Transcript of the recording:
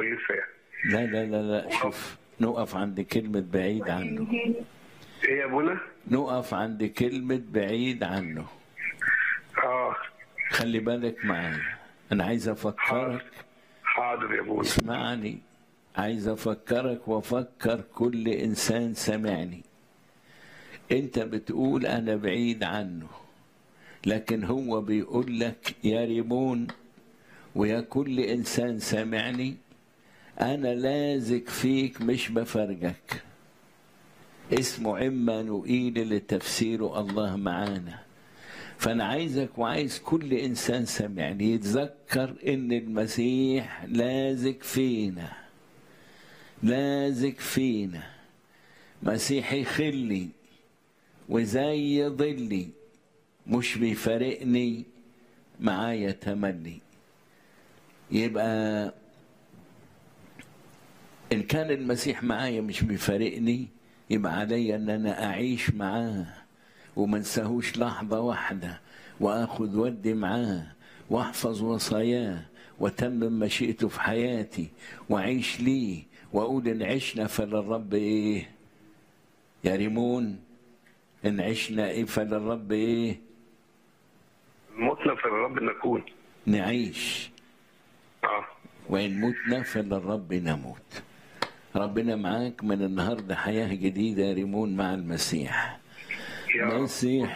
كويسه يعني لا لا لا لا شوف نقف عند كلمة بعيد عنه ايه يا ابونا؟ نقف عند كلمة بعيد عنه اه خلي بالك معايا أنا عايز أفكرك حاضر يا ابونا اسمعني عايز أفكرك وأفكر كل إنسان سمعني أنت بتقول أنا بعيد عنه لكن هو بيقول لك يا ريمون ويا كل إنسان سامعني أنا لازق فيك مش بفرجك اسمه عمانوئيل اللي تفسيره الله معانا فأنا عايزك وعايز كل إنسان سامعني يتذكر إن المسيح لازق فينا لازق فينا مسيحي خلي وزي ظلي مش بيفارقني معايا تملي يبقى إن كان المسيح معايا مش بيفارقني يبقى عليا إن أنا أعيش معاه وما انساهوش لحظة واحدة وآخذ ودي معاه وأحفظ وصاياه وتمم مشيئته في حياتي وأعيش ليه وأقول إن عشنا فللرب إيه يا ريمون إن عشنا إيه فللرب إيه متنا في الرب نكون نعيش اه وإن متنا فللرب نموت ربنا معاك من النهارده حياة جديدة يا ريمون مع المسيح يا رب مسيح